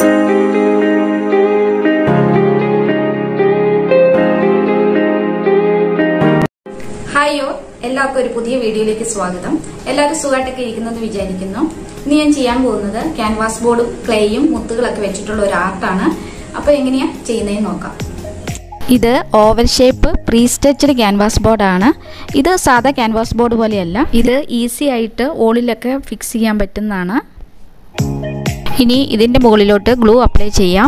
hi യോ എല്ലാവർക്കും ഒരു പുതിയ വീഡിയോയിലേക്ക് സ്വാഗതം എല്ലാവരും സുഖമായിട്ടൊക്കെ ഇരിക്കുന്നെന്ന് വിചാരിക്കുന്നു ഇന്ന് ഞാൻ ചെയ്യാൻ പോകുന്നത് ക്യാൻവാസ് ബോർഡും ക്ലേയും മുത്തുകളൊക്കെ വെച്ചിട്ടുള്ള ഒരു ആർട്ടാണ് അപ്പൊ എങ്ങനെയാ ചെയ്യുന്നതെന്ന് നോക്കാം ഇത് oval shape pre stretched canvas ബോർഡാണ് ഇത് സാധാ ക്യാൻവാസ് ബോർഡ് പോലെയല്ല ഇത് ഈസി ആയിട്ട് ഓളിലൊക്കെ ഫിക്സ് ചെയ്യാൻ പറ്റുന്നതാണ് ഇനി ഇതിന്റെ മുകളിലോട്ട് ഗ്ലൂ അപ്ലൈ ചെയ്യാം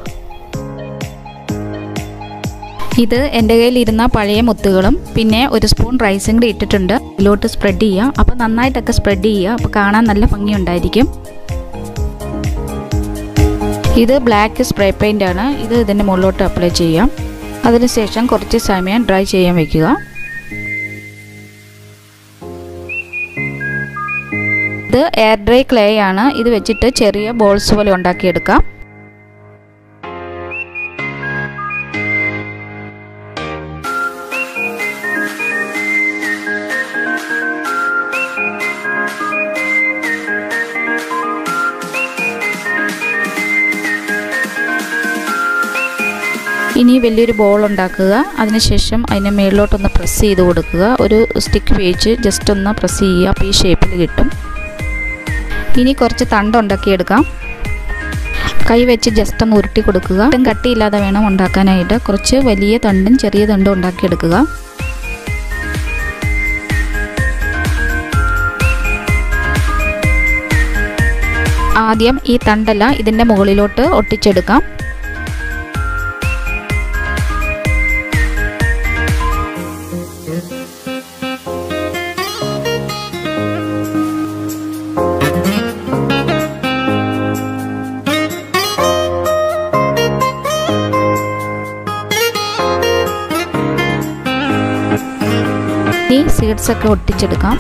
ഇത് എൻ്റെ കയ്യിൽ ഇരുന്ന പഴയ മുത്തുകളും പിന്നെ ഒരു സ്പൂൺ റൈസും കൂടി ഇട്ടിട്ടുണ്ട് ഇതിലോട്ട് സ്പ്രെഡ് ചെയ്യുക അപ്പോൾ നന്നായിട്ടൊക്കെ സ്പ്രെഡ് ചെയ്യുക അപ്പോൾ കാണാൻ നല്ല ഭംഗിയുണ്ടായിരിക്കും ഇത് ബ്ലാക്ക് സ്പ്രേ പെയിൻ്റ് ആണ് ഇത് ഇതിൻ്റെ മുകളിലോട്ട് അപ്ലൈ ചെയ്യാം അതിനുശേഷം കുറച്ച് സമയം ഡ്രൈ ചെയ്യാൻ വെക്കുക ഇത് എയർ ഡ്രൈ ക്ലേ ആണ് ഇത് വെച്ചിട്ട് ചെറിയ ബോൾസ് പോലെ ഉണ്ടാക്കിയെടുക്കാം ഇനി വലിയൊരു ബോൾ ഉണ്ടാക്കുക അതിനുശേഷം അതിനെ മേളിലോട്ടൊന്ന് പ്രസ് ചെയ്ത് കൊടുക്കുക ഒരു സ്റ്റിക്ക് ഉപയോഗിച്ച് ജസ്റ്റ് ഒന്ന് പ്രസ് ചെയ്യുക അപ്പോൾ ഈ ഷേപ്പിൽ കിട്ടും ഇനി കുറച്ച് തണ്ട് ഉണ്ടാക്കിയെടുക്കാം കൈ വെച്ച് ജസ്റ്റ് ഒന്ന് ഉരുട്ടി കൊടുക്കുക ഒട്ടും കട്ടിയില്ലാതെ വേണം ഉണ്ടാക്കാനായിട്ട് കുറച്ച് വലിയ തണ്ടും ചെറിയ തണ്ടും ഉണ്ടാക്കിയെടുക്കുക ആദ്യം ഈ തണ്ടല്ല ഇതിൻ്റെ മുകളിലോട്ട് ഒട്ടിച്ചെടുക്കാം ഈ സീഡ്സ് ഒക്കെ ഒട്ടിച്ചെടുക്കാം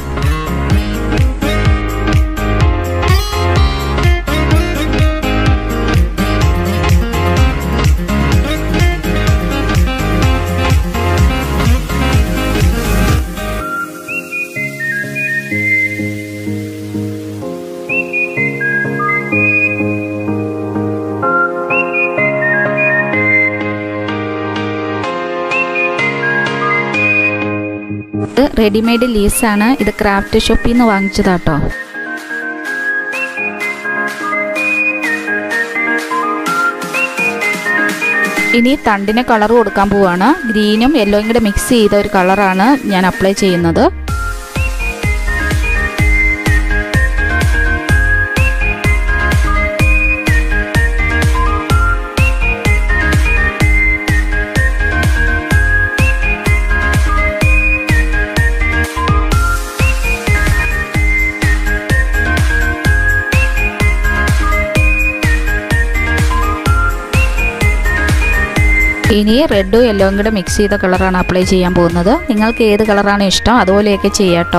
ഇത് റെഡിമെയ്ഡ് ലീസാണ് ഇത് ക്രാഫ്റ്റ് ഷോപ്പിൽ നിന്ന് വാങ്ങിച്ചതാട്ടോ ഇനി തണ്ടിന് കളർ കൊടുക്കാൻ പോവാണ് ഗ്രീനും യെല്ലോയും കൂടെ മിക്സ് ചെയ്ത ഒരു കളറാണ് ഞാൻ അപ്ലൈ ചെയ്യുന്നത് ഇനി റെഡും യെല്ലോയും കൂടെ മിക്സ് ചെയ്ത കളറാണ് അപ്ലൈ ചെയ്യാൻ പോകുന്നത് നിങ്ങൾക്ക് ഏത് കളറാണ് ഇഷ്ടം അതുപോലെയൊക്കെ ചെയ്യാട്ടോ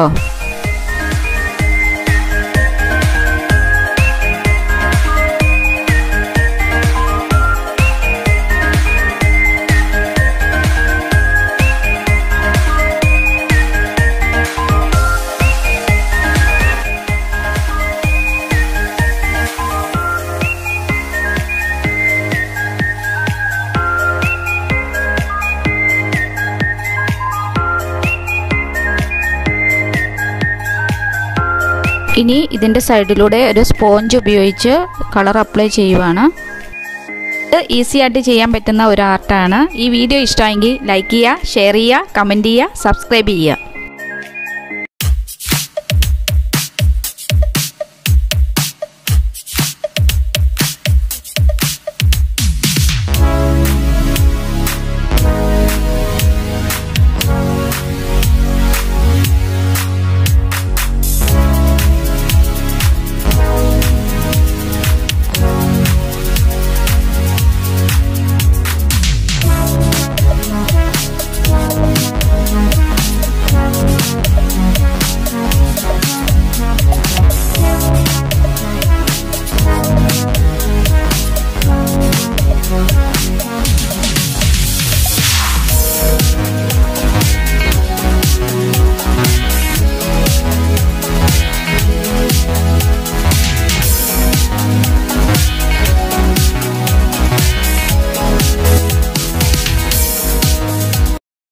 ഇനി ഇതിൻ്റെ സൈഡിലൂടെ ഒരു സ്പോഞ്ച് ഉപയോഗിച്ച് കളർ അപ്ലൈ ചെയ്യുവാണ് ഇത് ഈസി ആയിട്ട് ചെയ്യാൻ പറ്റുന്ന ഒരു ആർട്ടാണ് ഈ വീഡിയോ ഇഷ്ടമെങ്കിൽ ലൈക്ക് ചെയ്യുക ഷെയർ ചെയ്യുക കമൻറ്റ് ചെയ്യുക സബ്സ്ക്രൈബ് ചെയ്യുക